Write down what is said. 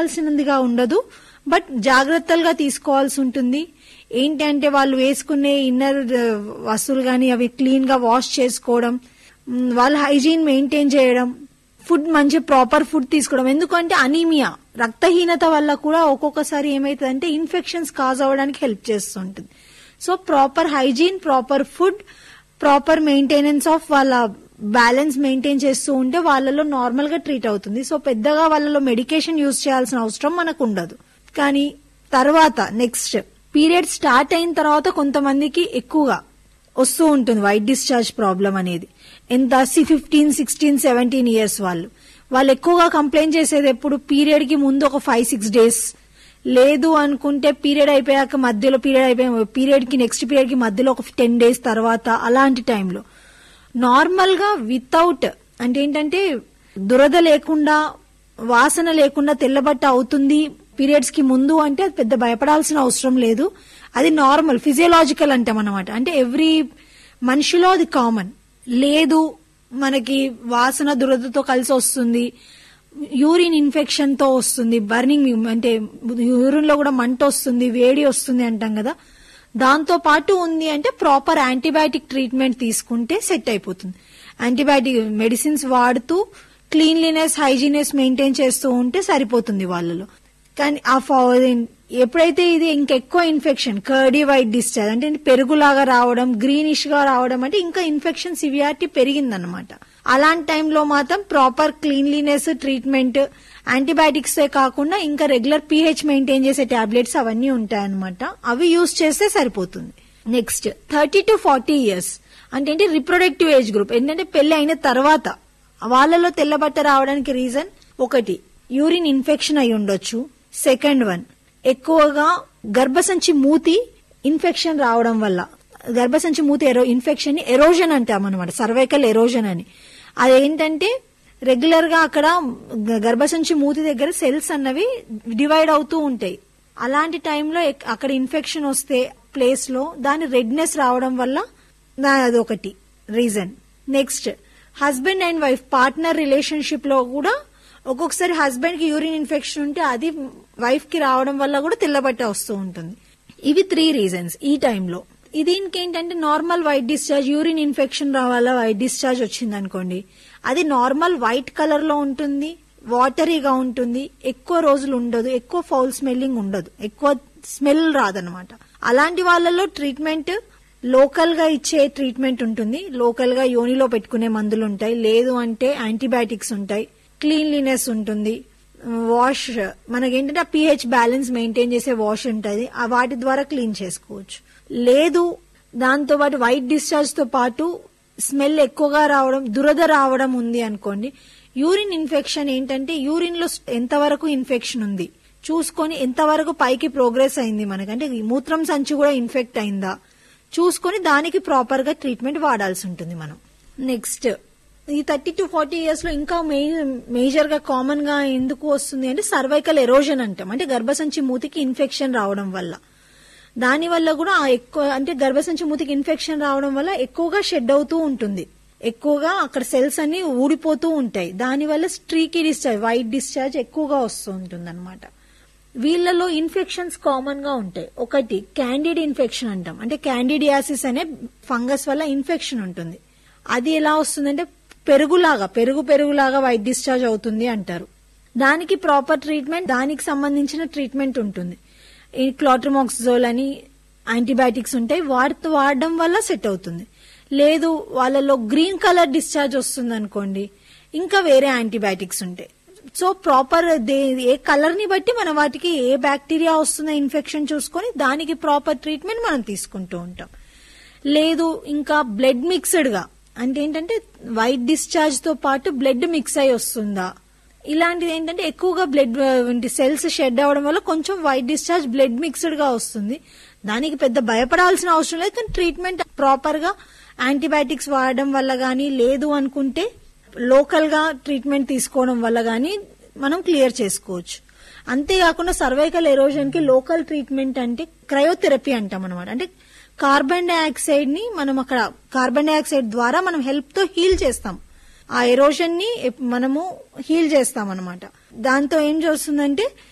భయపడాల్సినదిగా ఉండదు బట్ జాగ్రత్తలుగా తీసుకోవాల్సి ఉంటుంది ఏంటి అంటే వాళ్ళు వేసుకునే ఇన్నర్ వస్తువులు కానీ అవి క్లీన్ గా వాష్ చేసుకోవడం మ్, వాళ్ళ హైజీన్ మెయింటైన్ చేయడం ఫుడ్ మంచి ప్రాపర్ ఫుడ్ తీసుకోవడం ఎందుకంటే అనీమియా రక్తహీనత వల్ల కూడా ఒక్కొక్కసారి ఏమైతుందంటే ఇన్ఫెక్షన్స్ కాజ్ అవ్వడానికి హెల్ప్ చేస్తుంటుంది so proper hygiene proper food proper maintenance of వాళ్ళ బ్యాలెన్స్ మెయింటైన్ చేస్తూ ఉంటే వాళ్ళలో నార్మల్ గా ట్రీట్ అవుతుంది సో పెద్దగా వాళ్ళలో మెడికేషన్ యూజ్ చేయాల్సిన అవసరం మనకు ఉండదు కానీ తర్వాత నెక్స్ట్ పీరియడ్ స్టార్ట్ అయిన తర్వాత కొంతమందికి ఎక్కువగా వస్తూ ఉంటుంది వైట్ డిశ్చార్జ్ ప్రాబ్లం అనేది ఎంత సి ఫిఫ్టీన్ సిక్స్టీన్ సెవెంటీన్ ఇయర్స్ వాళ్ళు వాళ్ళు ఎక్కువగా కంప్లైంట్ చేసేది ఎప్పుడు పీరియడ్ కి ముందు ఒక ఫైవ్ సిక్స్ డేస్ లేదు అనుకుంటే పీరియడ్ అయిపోయాక మధ్యలో పీరియడ్ అయిపోయి పీరియడ్ కి నెక్స్ట్ పీరియడ్ కి మధ్యలో ఒక టెన్ డేస్ తర్వాత అలాంటి టైంలో నార్మల్ గా వితౌట్ అంటే ఏంటంటే దురద లేకుండా వాసన లేకుండా తెల్లబట్ట అవుతుంది పీరియడ్స్ కి ముందు అంటే అది పెద్ద భయపడాల్సిన అవసరం లేదు అది నార్మల్ ఫిజియలాజికల్ అంటాం అనమాట అంటే ఎవ్రీ మనిషిలో అది కామన్ లేదు మనకి వాసన దురదతో కలిసి వస్తుంది యూరిన్ ఇన్ఫెక్షన్ తో వస్తుంది బర్నింగ్ అంటే యూరిన్ లో కూడా మంట వస్తుంది వేడి వస్తుంది అంటాం కదా దాంతో పాటు ఉంది అంటే ప్రాపర్ యాంటీబయాటిక్ ట్రీట్మెంట్ తీసుకుంటే సెట్ అయిపోతుంది యాంటీబయాటిక్ మెడిసిన్స్ వాడుతూ క్లీన్లీనెస్ హైజీనెస్ మెయింటైన్ చేస్తూ ఉంటే సరిపోతుంది వాళ్ళలో కానీ ఆ ఫా- ఎప్పుడైతే ఇది ఇంకెక్కువ ఇన్ఫెక్షన్ కర్డీ వైట్ డిశ్చార్జ్ అంటే పెరుగులాగా రావడం గ్రీనిష్ గా రావడం అంటే ఇంకా ఇన్ఫెక్షన్ సివియారిటీ పెరిగిందన్నమాట అలాంటి టైంలో మాత్రం ప్రాపర్ క్లీన్లీనెస్ ట్రీట్మెంట్ యాంటీబయాటిక్స్ కాకుండా ఇంకా రెగ్యులర్ పీహెచ్ మెయింటైన్ చేసే టాబ్లెట్స్ అవన్నీ ఉంటాయన్నమాట అవి యూజ్ చేస్తే సరిపోతుంది next thirty to forty years అంటే ఏంటి రిప్రొడక్టివ్ ఏజ్ గ్రూప్ ఏంటంటే పెళ్లి అయిన తర్వాత వాళ్ళలో తెల్లబట్ట రావడానికి రీజన్ ఒకటి యూరిన్ ఇన్ఫెక్షన్ అయి ఉండొచ్చు సెకండ్ వన్ ఎక్కువగా గర్భసంచి మూతి ఇన్ఫెక్షన్ రావడం వల్ల గర్భసంచి మూతి ఎరో ఇన్ఫెక్షన్ ని ఎరోజన్ అంటాం అనమాట సర్వైకల్ ఎరోజన్ అని అదేంటంటే రెగ్యులర్ గా అక్కడ గ- గర్భసంచి మూతి దగ్గర సెల్స్ అన్నవి డివైడ్ అవుతూ ఉంటాయి అలాంటి టైంలో ఎక్- అక్కడ ఇన్ఫెక్షన్ వస్తే ప్లేస్ లో దాని రెడ్నెస్ రావడం వల్ల దా- అదొకటి reason next husband and wife partner relationship లో కూడా ఒక్కొక్కసారి హస్బెండ్ కి యూరిన్ ఇన్ఫెక్షన్ ఉంటే అది వైఫ్ కి రావడం వల్ల కూడా తెల్లబట్ట వస్తూ ఉంటుంది ఇవి త్రీ రీజన్స్ ఈ టైంలో దీనికి ఏంటంటే normal white discharge urine infection రావాలా వైట్ డిశ్చార్జ్ వచ్చింది అనుకోండి అది నార్మల్ వైట్ కలర్ లో ఉంటుంది వాటరీగా ఉంటుంది ఎక్కువ రోజులు ఉండదు ఎక్కువ ఫౌల్ స్మెల్లింగ్ ఉండదు ఎక్కువ స్మెల్ రాదనమాట అలాంటి వాళ్ళలో ట్రీట్మెంట్ లోకల్ గా ఇచ్చే ట్రీట్మెంట్ ఉంటుంది లోకల్ గా యోనిలో పెట్టుకునే మందులు ఉంటాయి లేదు అంటే యాంటీబయాటిక్స్ ఉంటాయి క్లీన్లీనెస్ ఉంటుంది వాష్ మనకేంటంటే ఆ పిహెచ్ బ్యాలెన్స్ మెయింటైన్ చేసే వాష్ ఉంటుంది ఆ వాటి ద్వారా క్లీన్ చేసుకోవచ్చు లేదు దాంతో పాటు వైట్ డిశ్చార్జ్ తో పాటు స్మెల్ ఎక్కువగా రావడం దురద రావడం ఉంది అనుకోండి యూరిన్ ఇన్ఫెక్షన్ ఏంటంటే యూరిన్ లో ఎంతవరకు ఇన్ఫెక్షన్ ఉంది చూసుకొని ఎంతవరకు పైకి ప్రోగ్రెస్ అయింది మనకంటే ఈ మూత్రం సంచి కూడా ఇన్ఫెక్ట్ అయిందా చూసుకొని దానికి ప్రాపర్ గా ట్రీట్మెంట్ వాడాల్సి ఉంటుంది మనం నెక్స్ట్ ఈ థర్టీ టు ఫార్టీ ఇయర్స్ లో ఇంకా మేజర్ గా కామన్ గా ఎందుకు వస్తుంది అంటే సర్వైకల్ ఎరోజన్ అంటాం అంటే గర్భసంచి మూతికి ఇన్ఫెక్షన్ రావడం వల్ల దాని వల్ల కూడా ఆ ఎక్కువ అంటే గర్భసంచి మూతికి ఇన్ఫెక్షన్ రావడం వల్ల ఎక్కువగా షెడ్ అవుతూ ఉంటుంది ఎక్కువగా అక్కడ సెల్స్ అన్ని ఊడిపోతూ ఉంటాయి దానివల్ల స్ట్రీకీ డిశ్చార్జ్ వైట్ డిశ్చార్జ్ ఎక్కువగా వస్తూ ఉంటుంది అనమాట వీళ్ళలో ఇన్ఫెక్షన్స్ కామన్ గా ఉంటాయి ఒకటి క్యాండిడ్ ఇన్ఫెక్షన్ అంటాం అంటే క్యాండిడియాసిస్ అనే ఫంగస్ వల్ల ఇన్ఫెక్షన్ ఉంటుంది అది ఎలా వస్తుందంటే పెరుగులాగా పెరుగు పెరుగులాగా వైట్ డిశ్చార్జ్ అవుతుంది అంటారు దానికి ప్రాపర్ ట్రీట్మెంట్ దానికి సంబంధించిన ట్రీట్మెంట్ ఉంటుంది ఈ క్లాట్రమాక్సిజోల్ అని యాంటీబయాటిక్స్ ఉంటాయి వాటితో వాడడం వల్ల సెట్ అవుతుంది లేదు వాళ్ళలో గ్రీన్ కలర్ డిశ్చార్జ్ వస్తుంది అనుకోండి ఇంకా వేరే యాంటీబయాటిక్స్ ఉంటాయి సో ప్రాపర్ ఏ కలర్ ని బట్టి మన వాటికి ఏ బ్యాక్టీరియా వస్తుందో ఇన్ఫెక్షన్ చూసుకొని దానికి ప్రాపర్ ట్రీట్మెంట్ మనం తీసుకుంటూ ఉంటాం లేదు ఇంకా బ్లడ్ మిక్స్డ్ గా అంటే ఏంటంటే వైట్ డిశ్చార్జ్ తో పాటు బ్లడ్ మిక్స్ అయి వస్తుందా ఇలాంటిది ఏంటంటే ఎక్కువగా బ్లడ్ సెల్స్ షెడ్ అవడం వల్ల కొంచెం వైట్ డిశ్చార్జ్ బ్లడ్ మిక్స్డ్ గా వస్తుంది దానికి పెద్ద భయపడాల్సిన అవసరం లేదు కానీ ట్రీట్మెంట్ ప్రాపర్ గా యాంటీబయాటిక్స్ వాడడం వల్ల గానీ లేదు అనుకుంటే లోకల్ గా ట్రీట్మెంట్ తీసుకోవడం వల్ల గానీ మనం క్లియర్ చేసుకోవచ్చు అంతేకాకుండా సర్వైకల్ ఎరోజన్ కి లోకల్ ట్రీట్మెంట్ అంటే క్రయోథెరపీ అంటాం అనమాట అంటే కార్బన్ డైఆక్సైడ్ ని మనం అక్కడ కార్బన్ డైఆక్సైడ్ ద్వారా మనం హెల్ప్ తో హీల్ చేస్తాం ఆ ఎరోజన్ ని మనము హీల్ చేస్తాం అనమాట దాంతో ఏం చేస్తుందంటే